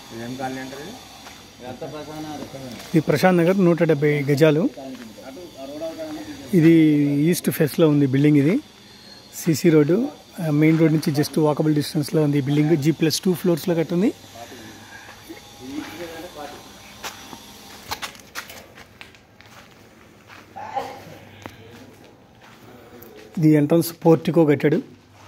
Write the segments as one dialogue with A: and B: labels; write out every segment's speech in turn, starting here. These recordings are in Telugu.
A: ఇదేం కాలనీ అంటారు
B: ఇది ప్రశాంత్ నగర్ నూట డెబ్బై గజాలు ఇది ఈస్ట్ ఫేస్లో ఉంది బిల్డింగ్ ఇది సిసి రోడ్డు ఆ, మెయిన్ రోడ్ నుంచి జస్ట్ వాకబుల్ డిస్టెన్స్లో ఉంది ఈ బిల్డింగ్ జీ ప్లస్ టూ ఫ్లోర్స్లో కట్టుంది ఇది ఎంట్రన్స్ పోర్టికో కట్టాడు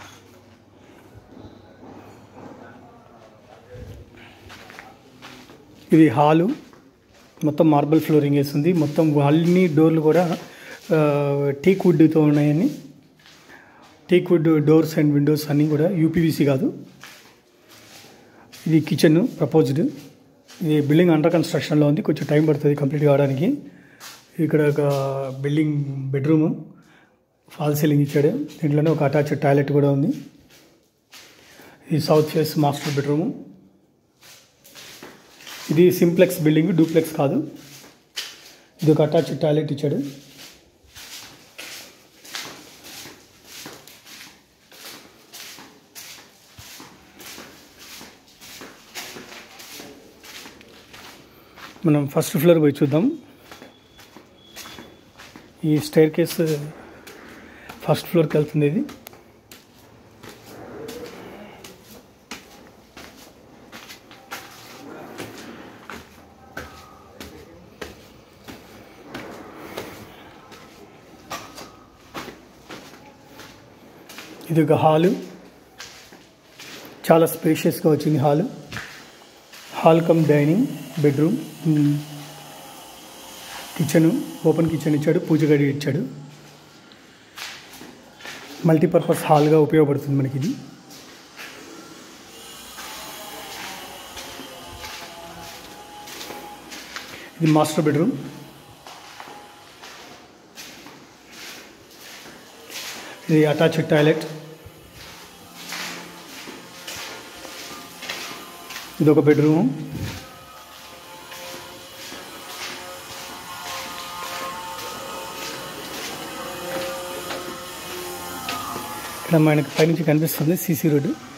B: ఇది హాలు మొత్తం మార్బల్ ఫ్లోరింగ్ వేస్తుంది మొత్తం అన్ని డోర్లు కూడా టీక్ వుడ్తో ఉన్నాయని teak wood doors and windows అన్నీ కూడా యూపీవీసీ కాదు ఇది కిచెన్ ప్రపోజ్డ్ ఇది బిల్డింగ్ అండర్ కన్స్ట్రక్షన్లో ఉంది కొంచెం టైం పడుతుంది కంప్లీట్ కావడానికి ఇక్కడ ఒక బిల్డింగ్ బెడ్రూమ్ ఫాల్ సీలింగ్ ఇచ్చాడు దీంట్లోనే ఒక అటాచ్డ్ టాయిలెట్ కూడా ఉంది ఇది సౌత్ ఫేస్ మాస్టర్ బెడ్రూము ఇది సింప్లెక్స్ బిల్డింగ్ డూప్లెక్స్ కాదు ఇది ఒక అటాచ్ టాయిలెట్ ఇచ్చాడు మనం ఫస్ట్ ఫ్లోర్ పోయి చూద్దాం ఈ స్టైర్ కేస్ ఫస్ట్ ఫ్లోర్కి వెళ్తుంది ఇది ఇది ఒక హాలు చాలా స్పేషియస్గా వచ్చింది hall hall cum dining bedroom kitchen open kitchen ఇచ్చాడు పూజ గది ఇచ్చాడు మల్టీపర్పస్ హాల్గా ఉపయోగపడుతుంది మనకి ఇది ఇది మాస్టర్ బెడ్రూమ్ ఇది అటాచ్డ్ టాయిలెట్ ఇది ఒక బెడ్రూమ్ ఇక్కడ మనకి పైనుంచి కనిపిస్తుంది సీసీ రోడ్డు